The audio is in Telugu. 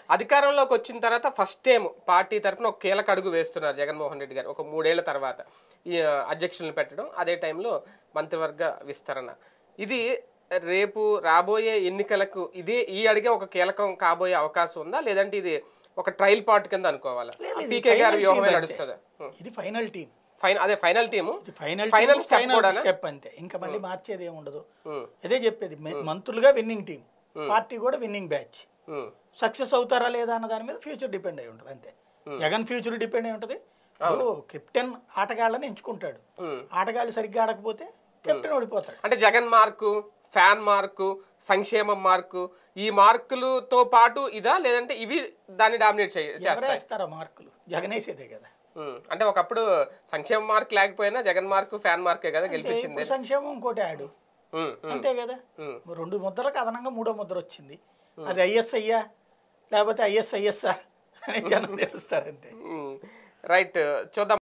అధికారంలోకి వచ్చిన తర్వాత ఫస్ట్ టైం పార్టీ తరఫున ఒక కీలక అడుగు వేస్తున్నారు జగన్మోహన్ రెడ్డి గారు ఒక మూడేళ్ల తర్వాత ఈ ఆ, అధ్యక్షులను పెట్టడం అదే టైంలో మంత్రివర్గ విస్తరణ ఇది రేపు రాబోయే ఎన్నికలకు ఇదే ఈ అడిగే ఒక కీలకం కాబోయే అవకాశం ఉందా లేదంటే ఇది ఒక ట్రయల్ పార్ట్ కింద అనుకోవాలా ఇది పీకే గారి final వ్యూహమే team నడుస్తుందా ఇది ఫైనల్ టీం ఫైన్ అదే ఫైనల్ టీము ఇది ఫైనల్ Final step ఫైనల్ కూడానా? స్టెప్ అంతే ఇంకా మళ్ళీ మార్చేది ఏమి ఉండదు ఉమ్, అదే చెప్పేది మె- మంత్రులుగా విన్నింగ్ టీం పార్టీ కూడా విన్నింగ్ బ్యాచ్ ఉమ్, సక్సెస్ అవుతారా లేదా అన్న దాని మీద ఫ్యూచర్ డిపెండ్ అయి ఉంటుంది అంతే జగన్ ఫ్యూచర్ డిపెండ్ అయి ఉంటుంది ఇప్పుడు కెప్టెన్ ఆటగాళ్ళని ఎంచుకుంటాడు ఉమ్. ఆటగాళ్ళు సరిగ్గా ఆడకపోతే కెప్టెన్ ఓడిపోతాడు అంటే జగన్ మార్కు ఫ్యాన్ మార్కు సంక్షేమం మార్కు ఈ మార్కులతో పాటు ఇదా లేదంటే ఇవి దాన్ని డామినేట్ చేయ చేస్తాయి ఎవరేస్తారా మార్కులు జగనేసేదే కదా ఉమ్, అంటే ఒకప్పుడు సంక్షేమ మార్క్ లేకపోయినా జగన్ మార్కు ఫ్యాన్ మార్కే కదా గెలిపించింది ఇప్పుడు సంక్షేమం ఇంకోటి ఆడు ఉమ్, ఉమ్, అంతే కదా ఉమ్. రెండు ముద్రలకు అదనంగా మూడో ముద్ర వచ్చింది అది ఐఎస్ఐయా లేకపోతే ఐఎస్ఐఎస్ఆ అని జనం తెలుస్తారు అంతే ఉమ్. రైట్ చూద్దాం